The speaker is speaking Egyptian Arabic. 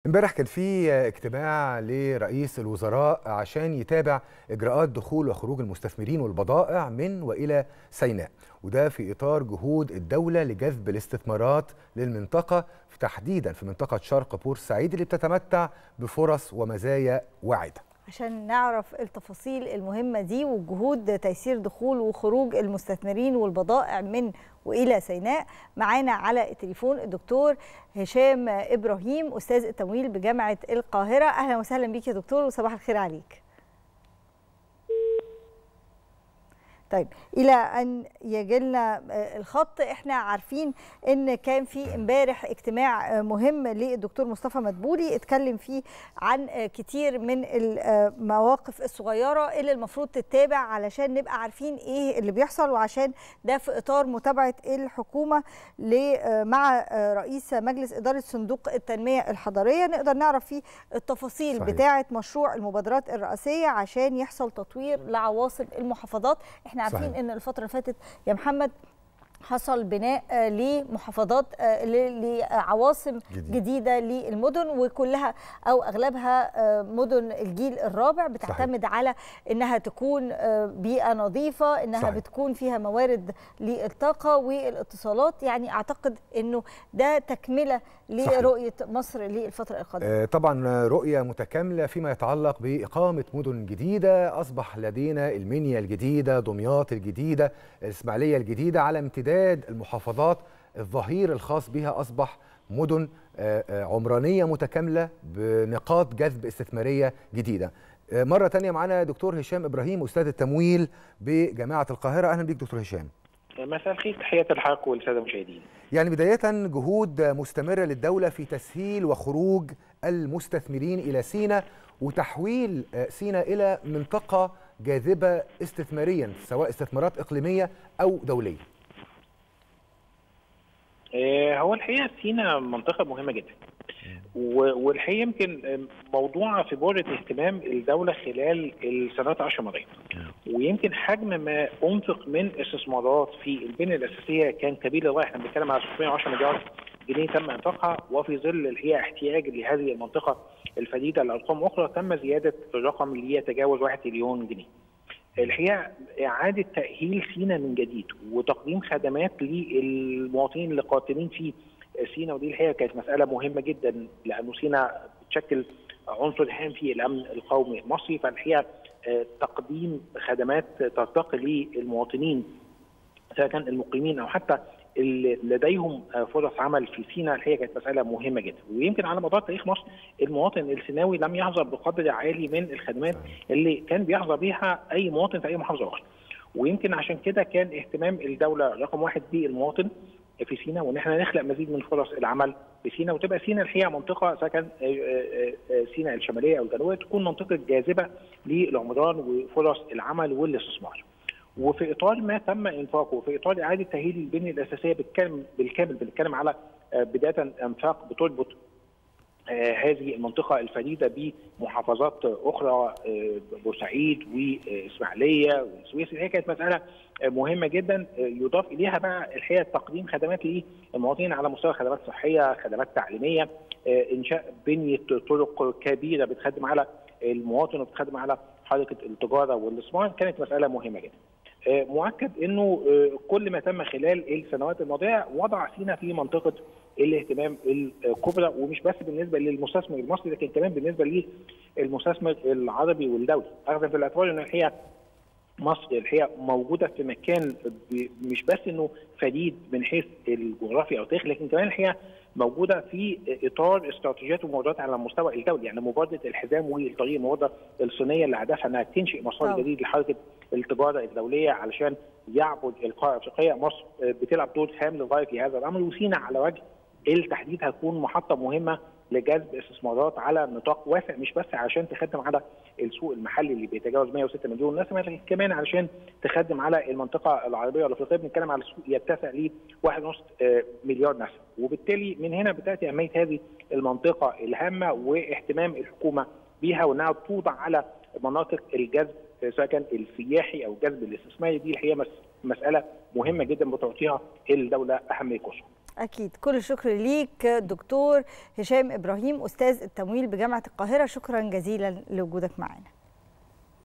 امبارح كان في اجتماع لرئيس الوزراء عشان يتابع اجراءات دخول وخروج المستثمرين والبضائع من والى سيناء وده في اطار جهود الدوله لجذب الاستثمارات للمنطقه تحديدا في منطقه شرق بورسعيد اللي بتتمتع بفرص ومزايا واعده عشان نعرف التفاصيل المهمة دي وجهود تيسير دخول وخروج المستثمرين والبضائع من وإلى سيناء معانا على التليفون الدكتور هشام إبراهيم أستاذ التمويل بجامعة القاهرة أهلا وسهلا بيك يا دكتور وصباح الخير عليك طيب الى ان يجيلنا الخط احنا عارفين ان كان في امبارح اجتماع مهم للدكتور مصطفى مدبولي اتكلم فيه عن كتير من المواقف الصغيره اللي المفروض تتابع علشان نبقى عارفين ايه اللي بيحصل وعشان ده في اطار متابعه الحكومه مع رئيس مجلس اداره صندوق التنميه الحضريه نقدر نعرف فيه التفاصيل صحيح. بتاعه مشروع المبادرات الرئاسيه عشان يحصل تطوير لعواصم المحافظات احنا عارفين صحيح. ان الفتره اللي فاتت يا محمد حصل بناء لمحافظات لعواصم جديد. جديدة للمدن وكلها أو أغلبها مدن الجيل الرابع بتعتمد صحيح. على أنها تكون بيئة نظيفة أنها صحيح. بتكون فيها موارد للطاقة والاتصالات يعني أعتقد أنه ده تكملة لرؤية صحيح. مصر للفترة القادمة طبعا رؤية متكاملة فيما يتعلق بإقامة مدن جديدة أصبح لدينا المنيا الجديدة دمياط الجديدة الإسماعيلية الجديدة على امتداد المحافظات الظهير الخاص بها أصبح مدن عمرانية متكاملة بنقاط جذب استثمارية جديدة مرة تانية معنا دكتور هشام إبراهيم أستاذ التمويل بجامعة القاهرة أهلا بك دكتور هشام مساء الخير تحية الحق والسادة المشاهدين يعني بداية جهود مستمرة للدولة في تسهيل وخروج المستثمرين إلى سينا وتحويل سينا إلى منطقة جاذبة استثماريا سواء استثمارات إقليمية أو دولية هو الحقيقه سينا منطقه مهمه جدا والحقيقه يمكن موضوع في بؤره اهتمام الدوله خلال السنوات العشر الماضيه ويمكن حجم ما انفق من استثمارات في البنيه الاساسيه كان كبير للغايه احنا بنتكلم على 610 مليار جنيه تم انفاقها وفي ظل الحقيقه احتياج لهذه المنطقه الفديده لارقام اخرى تم زياده الرقم اللي يتجاوز 1 تريليون جنيه. الحقيقه اعاده تاهيل سينا من جديد وتقديم خدمات للمواطنين اللي قاتلين في سينا ودي الحقيقه كانت مساله مهمه جدا لانه سينا بتشكل عنصر هام في الامن القومي المصري فالحقيقه تقديم خدمات ترتقي للمواطنين سواء كان المقيمين او حتى اللي لديهم فرص عمل في سينا الحقيقه كانت مساله مهمه جدا ويمكن على مدار تاريخ مصر المواطن السيناوي لم يحظى بقدر عالي من الخدمات اللي كان بيحظى بيها اي مواطن في اي محافظه اخرى ويمكن عشان كده كان اهتمام الدوله رقم واحد بالمواطن في سينا وان احنا نخلق مزيد من فرص العمل في سينا وتبقى سينا الحقيقه منطقه سكن سينا الشماليه او الجنوبيه تكون منطقه جاذبه للعمران وفرص العمل والاستثمار. وفي اطار ما تم انفاقه وفي اطار اعاده تاهيل البنيه الاساسيه بالكامل بالكامل بنتكلم على بدايه انفاق بتربط هذه المنطقه الفريده بمحافظات اخرى بورسعيد واسماعيليه والسويس هي كانت مساله مهمه جدا يضاف اليها بقى الحقيقه تقديم خدمات للمواطنين على مستوى خدمات صحيه، خدمات تعليميه، انشاء بنيه طرق كبيره بتخدم على المواطن وبتخدم على حركه التجاره والاستثمار كانت مساله مهمه جدا. مؤكد انه كل ما تم خلال السنوات الماضيه وضع سينا في منطقه الاهتمام الكبرى ومش بس بالنسبه للمستثمر المصري لكن كمان بالنسبه للمستثمر العربي والدولي، اخذا في الاعتبار ان الحقيقه مصر الحقيقه موجوده في مكان مش بس انه فريد من حيث الجغرافيا او التاريخ لكن كمان الحقيقه موجوده في اطار استراتيجيات ومبادرات على المستوى الدولي يعني مبادره الحزام والطريق المبادره الصينيه اللي هدفها انها تنشئ مسار جديد لحركه التجاره الدوليه علشان يعبد القاره الافريقيه مصر بتلعب دور هام للغايه في هذا الامر وسينا على وجه التحديد هتكون محطه مهمه لجذب استثمارات على نطاق واسع مش بس علشان تخدم على السوق المحلي اللي بيتجاوز 106 مليون نسمه لكن كمان علشان تخدم على المنطقه العربيه والافريقيه بنتكلم على سوق يتسع ل 1.5 مليار نسمه وبالتالي من هنا بتاتي اهميه هذه المنطقه الهامه واهتمام الحكومه بها وانها توضع على مناطق الجذب سواء كان السياحي او الجذب الاستثماري دي الحقيقه مساله مهمه جدا بتعطيها الدوله اهميه قصوى. اكيد كل الشكر ليك دكتور هشام ابراهيم استاذ التمويل بجامعه القاهره شكرا جزيلا لوجودك معنا